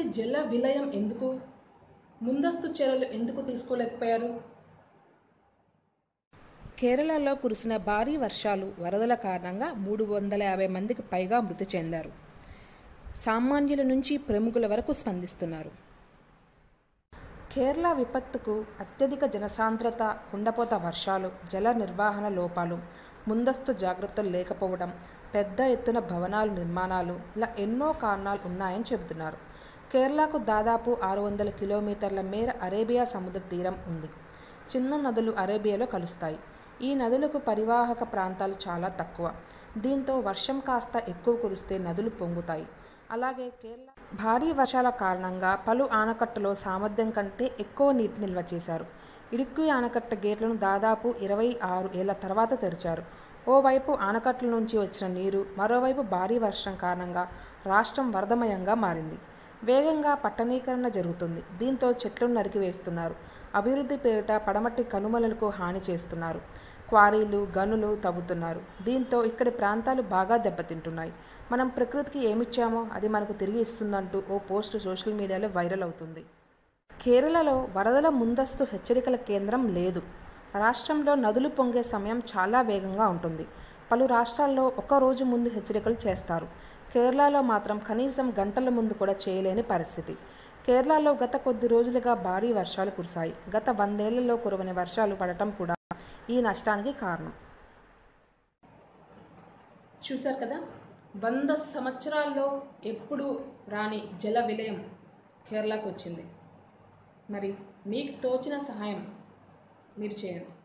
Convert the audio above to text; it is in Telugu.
జల విలయం ఎందుకు ముందస్తు చర్యలు ఎందుకు తీసుకోలేకపోయారు కేరళలో కురిసిన భారీ వర్షాలు వరదల కారణంగా మూడు వందల యాభై మందికి పైగా మృతి చెందారు సామాన్యుల నుంచి ప్రముఖుల వరకు స్పందిస్తున్నారు కేరళ విపత్తుకు అత్యధిక జనసాంద్రత కుండపోత వర్షాలు జల నిర్వహణ లోపాలు ముందస్తు జాగ్రత్తలు లేకపోవడం పెద్ద ఎత్తున భవనాలు నిర్మాణాలు ఇలా ఎన్నో కారణాలు ఉన్నాయని చెబుతున్నారు కేరళకు దాదాపు ఆరు వందల కిలోమీటర్ల మేర అరేబియా సముద్ర తీరం ఉంది చిన్న నదులు అరేబియాలో కలుస్తాయి ఈ నదులకు పరివాహక ప్రాంతాలు చాలా తక్కువ దీంతో వర్షం కాస్త ఎక్కువ కురిస్తే నదులు పొంగుతాయి అలాగే కేరళ భారీ వర్షాల కారణంగా పలు ఆనకట్టలో సామర్థ్యం కంటే ఎక్కువ నీటి నిల్వ చేశారు ఇడుక్కు ఆనకట్ట గేట్లను దాదాపు ఇరవై ఆరు ఏళ్ల తర్వాత తెరిచారు ఓవైపు ఆనకట్టల నుంచి వచ్చిన నీరు మరోవైపు భారీ వర్షం కారణంగా రాష్ట్రం వరదమయంగా మారింది వేగంగా పట్టణీకరణ జరుగుతుంది దీంతో చెట్లను నరికివేస్తున్నారు అభివృద్ధి పేరిట పడమటి కనుమలకు హాని చేస్తున్నారు క్వారీలు గనులు తవ్వుతున్నారు దీంతో ఇక్కడి ప్రాంతాలు బాగా దెబ్బతింటున్నాయి మనం ప్రకృతికి ఏమిచ్చామో అది మనకు తిరిగి ఇస్తుందంటూ ఓ పోస్ట్ సోషల్ మీడియాలో వైరల్ అవుతుంది కేరళలో వరదల ముందస్తు హెచ్చరికల కేంద్రం లేదు రాష్ట్రంలో నదులు పొంగే సమయం చాలా వేగంగా ఉంటుంది పలు రాష్ట్రాల్లో ఒక రోజు ముందు హెచ్చరికలు చేస్తారు కేరళలో మాత్రం కనీసం గంటల ముందు కూడా చేయలేని పరిస్థితి కేరళలో గత కొద్ది రోజులుగా భారీ వర్షాలు కురిశాయి గత వందేళ్లలో కురవని వర్షాలు పడటం కూడా ఈ నష్టానికి కారణం చూశారు కదా వంద సంవత్సరాల్లో ఎప్పుడు రాని జల విలయం కేరళకు వచ్చింది మరి మీకు తోచిన సహాయం మీరు చేయండి